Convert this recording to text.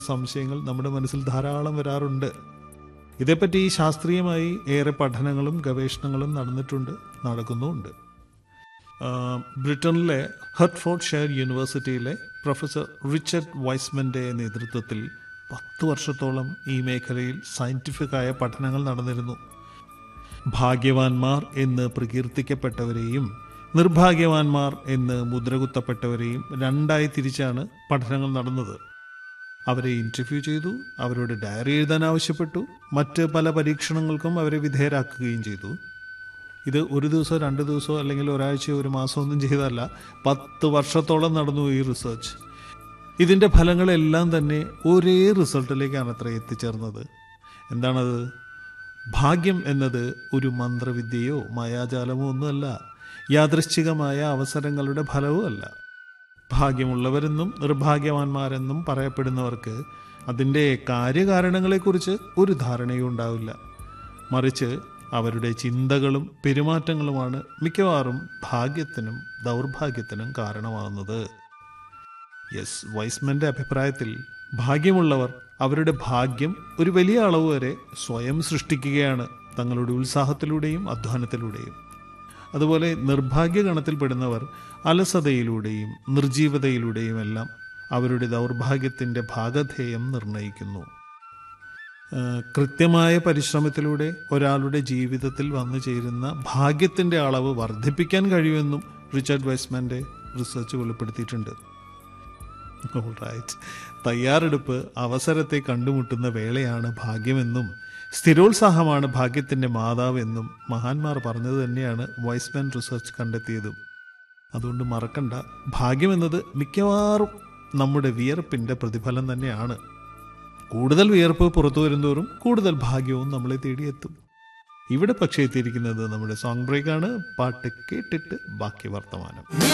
സംശയങ്ങൾ നമ്മുടെ മനസ്സിൽ ധാരാളം വരാറുണ്ട് ഇതേപ്പറ്റി ശാസ്ത്രീയമായി ഏറെ പഠനങ്ങളും ഗവേഷണങ്ങളും നടന്നിട്ടുണ്ട് നടക്കുന്നുമുണ്ട് ആ, ബ്രിട്ടനിലെ ഹെർട്ട്ഫോർഡ് ഷെയർ യൂണിവേഴ്സിറ്റിയിലെ പ്രൊഫസർ റിച്ചർഡ് വൈസ്മന്റെ നേതൃത്വത്തിൽ പത്ത് വർഷത്തോളം ഈ മേഖലയിൽ സയന്റിഫിക്കായ പഠനങ്ങൾ നടന്നിരുന്നു ഭാഗ്യവാന്മാർ എന്ന് പ്രകീർത്തിക്കപ്പെട്ടവരെയും നിർഭാഗ്യവാന്മാർ എന്ന് മുദ്രകുത്തപ്പെട്ടവരെയും രണ്ടായി തിരിച്ചാണ് പഠനങ്ങൾ നടന്നത് അവരെ ഇന്റർവ്യൂ ചെയ്തു അവരോട് ഡയറി എഴുതാൻ ആവശ്യപ്പെട്ടു മറ്റ് പല പരീക്ഷണങ്ങൾക്കും അവരെ വിധേയരാക്കുകയും ചെയ്തു ഇത് ഒരു ദിവസമോ രണ്ട് ദിവസമോ അല്ലെങ്കിൽ ഒരാഴ്ചയോ ഒരു മാസമോ ഒന്നും ചെയ്തതല്ല പത്ത് വർഷത്തോളം നടന്നു ഈ റിസർച്ച് ഇതിൻ്റെ ഫലങ്ങളെല്ലാം തന്നെ ഒരേ റിസൾട്ടിലേക്കാണ് അത്ര എത്തിച്ചേർന്നത് എന്താണത് ഭാഗ്യം എന്നത് ഒരു മന്ത്രവിദ്യയോ മായാജാലമോ ഒന്നുമല്ല യാദൃശ്ചികമായ അവസരങ്ങളുടെ ഫലവും അല്ല ഭാഗ്യമുള്ളവരെന്നും നിർഭാഗ്യവാന്മാരെന്നും പറയപ്പെടുന്നവർക്ക് അതിൻ്റെ കാര്യകാരണങ്ങളെക്കുറിച്ച് ഒരു ധാരണയും ഉണ്ടാവില്ല മറിച്ച് അവരുടെ ചിന്തകളും പെരുമാറ്റങ്ങളുമാണ് മിക്കവാറും ഭാഗ്യത്തിനും ദൗർഭാഗ്യത്തിനും കാരണമാകുന്നത് യെസ് വൈസ്മന്റെ അഭിപ്രായത്തിൽ ഭാഗ്യമുള്ളവർ അവരുടെ ഭാഗ്യം ഒരു വലിയ അളവ് വരെ സ്വയം സൃഷ്ടിക്കുകയാണ് തങ്ങളുടെ ഉത്സാഹത്തിലൂടെയും അധ്വാനത്തിലൂടെയും അതുപോലെ നിർഭാഗ്യ ഗണത്തിൽപ്പെടുന്നവർ അലസതയിലൂടെയും നിർജീവതയിലൂടെയും എല്ലാം അവരുടെ ദൗർഭാഗ്യത്തിൻ്റെ ഭാഗധേയം നിർണയിക്കുന്നു ഏഹ് കൃത്യമായ പരിശ്രമത്തിലൂടെ ഒരാളുടെ ജീവിതത്തിൽ വന്നു ചേരുന്ന ഭാഗ്യത്തിൻ്റെ അളവ് വർദ്ധിപ്പിക്കാൻ കഴിയുമെന്നും റിച്ചർഡ് വൈസ്മാൻ്റെ റിസർച്ച് വെളിപ്പെടുത്തിയിട്ടുണ്ട് റൈറ്റ് തയ്യാറെടുപ്പ് അവസരത്തെ കണ്ടുമുട്ടുന്ന വേളയാണ് ഭാഗ്യമെന്നും സ്ഥിരോത്സാഹമാണ് ഭാഗ്യത്തിൻ്റെ മാതാവെന്നും മഹാന്മാർ പറഞ്ഞത് തന്നെയാണ് വൈസ്മാൻ റിസർച്ച് കണ്ടെത്തിയതും അതുകൊണ്ട് മറക്കണ്ട ഭാഗ്യമെന്നത് മിക്കവാറും നമ്മുടെ വിയർപ്പിൻ്റെ പ്രതിഫലം തന്നെയാണ് കൂടുതൽ വിയർപ്പ് പുറത്തു വരുന്തോറും കൂടുതൽ ഭാഗ്യവും നമ്മളെ തേടിയെത്തും ഇവിടെ പക്ഷേ എത്തിയിരിക്കുന്നത് നമ്മുടെ സോങ് ബ്രേക്കാണ് പാട്ട് കേട്ടിട്ട് ബാക്കി വർത്തമാനം